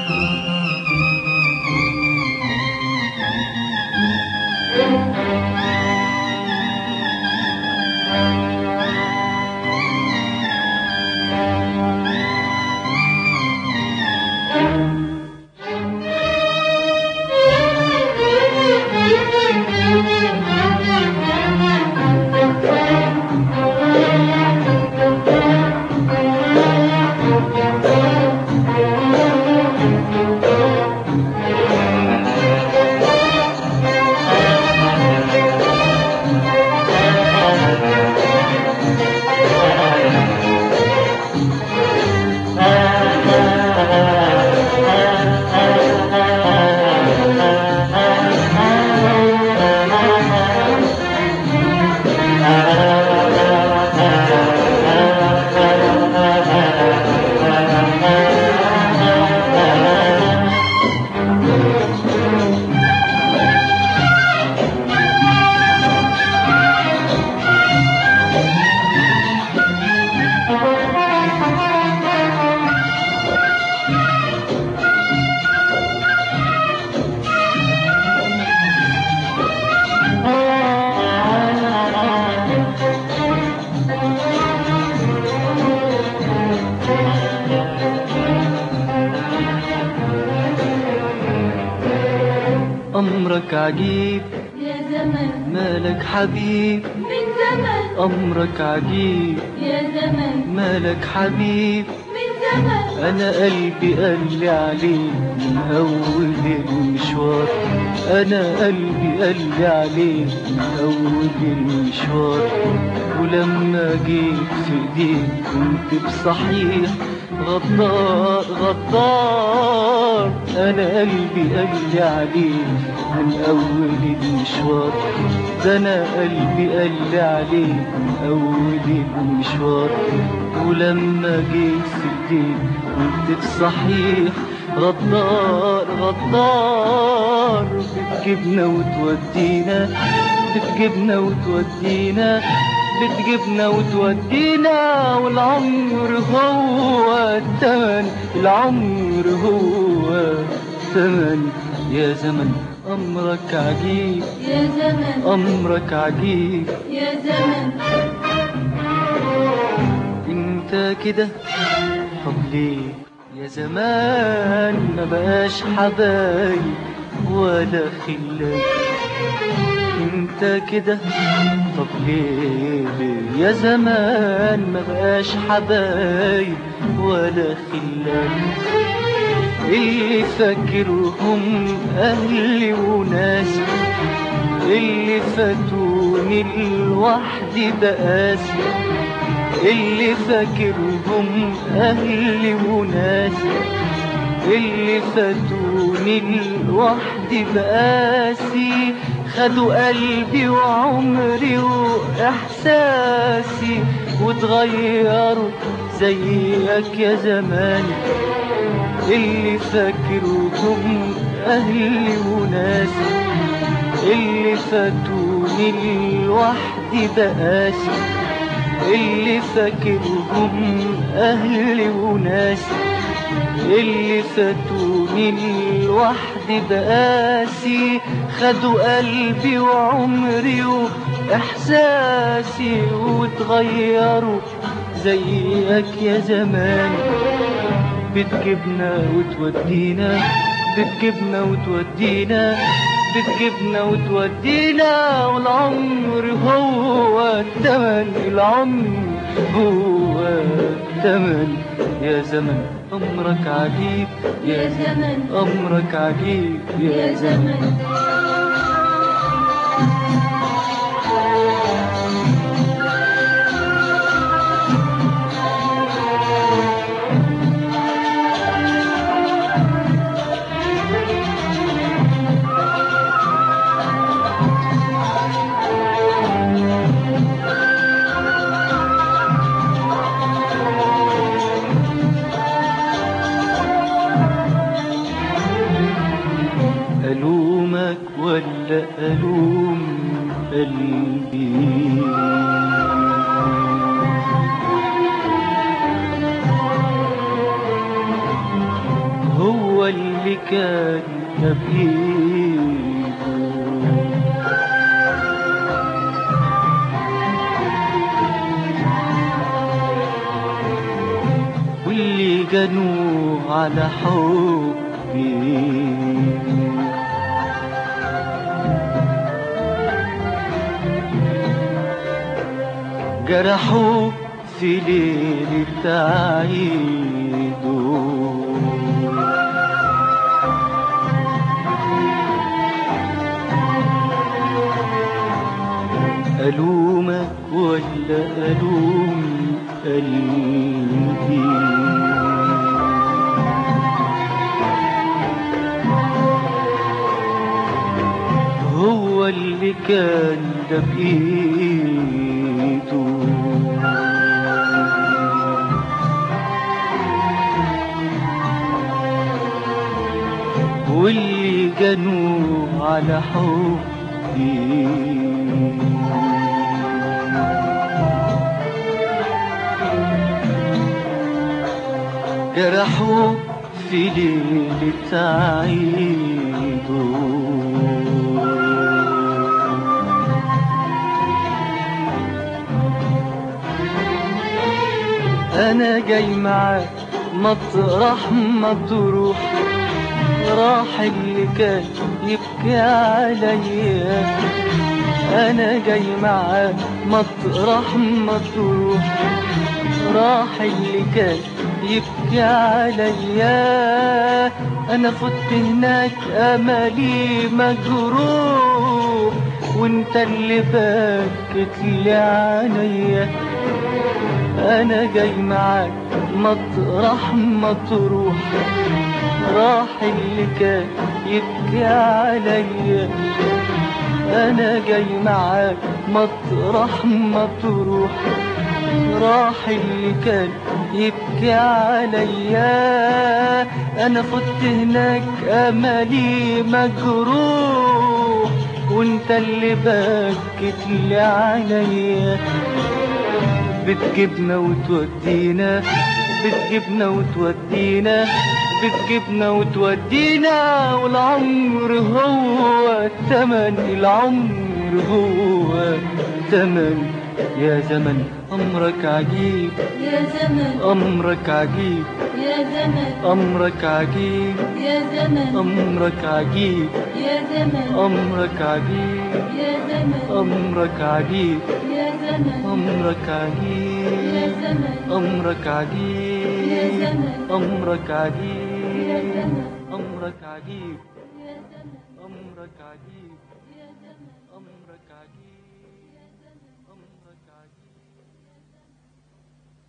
أمرك عجيب يا زمن مالك حبيب من زمن أمرك عجيب يا زمن مالك حبيب من زمن أنا قلبي قال لي عليك من أول المشوار أنا قلبي قال لي عليك من أول المشوار ولما جيت في إيديك كنت بصحيح غدار غدار أنا قلبي قال لي عليك من أول المشوار ده أنا قلبي قال لي عليك من أول المشوار ولما جيت في ايديك كنت بصحيح غدار غدار بتجيبنا وتودينا بتجيبنا وتودينا بتجيبنا وتودينا والعمر هو التمن العمر هو التمن يا زمن أمرك عجيب يا زمن أمرك عجيب يا زمن انت كده طب ليه يا زمان ما بقاش حبايب ولا خلاك انت كده طب ليه ليه يا زمان ما بقاش حبايب ولا خلاك اللي فاكرهم اهلي وناسي اللي فاتوني لوحدي بقاسي اللي فاكرهم أهلي وناسي اللي فاتوني لوحدي بقاسي خدوا قلبي وعمري وإحساسي وتغيروا زيك يا زمان اللي فاكرهم أهلي وناسي اللي فاتوني لوحدي بقاسي اللي فاكرهم أهلي وناسي اللي فاتوني لوحدي بقاسي خدوا قلبي وعمري وإحساسي وتغيروا زيك يا زمان بتجيبنا وتودينا بتجيبنا وتودينا بتجيبنا وتودينا والعمر هو التمن العمر هو التمن يا زمن أمرك عجيب يا زمن أمرك عجيب يا زمن ألومك ولا ألوم قلبي هو هو اللي كان بإيده واللي جنوا على حبي جرحوا في ليلة عيده ألومك ولا ألوم قلبي هو اللي كان ده بإيده واللي جنوا على حبي جرحوا في ليلة عيده أنا جاي معاك مطرح ما تروح راح اللي كان يبكي عليا أنا جاي معاك مطرح ما تروح راح اللي كان يبكي عليا انا فت هناك املي مجروح وانت اللي بكت لي عليا انا جاي معاك مطرح ما تروح راح اللي كان يبكي عليا انا جاي معاك مطرح ما تروح راح اللي كان يبكي عليا انا فت هناك املي مجروح وانت اللي بكت لي عليا بتجيبنا وتودينا بتجيبنا وتودينا بتجيبنا وتودينا والعمر هو الثمن العمر هو الثمن يا زمن أمرك عجيب يا زمن أمرك عجيب يا زمن أمرك عجيب يا زمن أمرك عجيب يا زمن أمرك عجيب يا زمن أمرك عجيب يا زمن أمرك يا عجيب زمن أمرك يا عجيب زمن أمرك يا عجيب زمن أمرك عجيب يا زمن أمرك عجيب يا زمن أمرك عجيب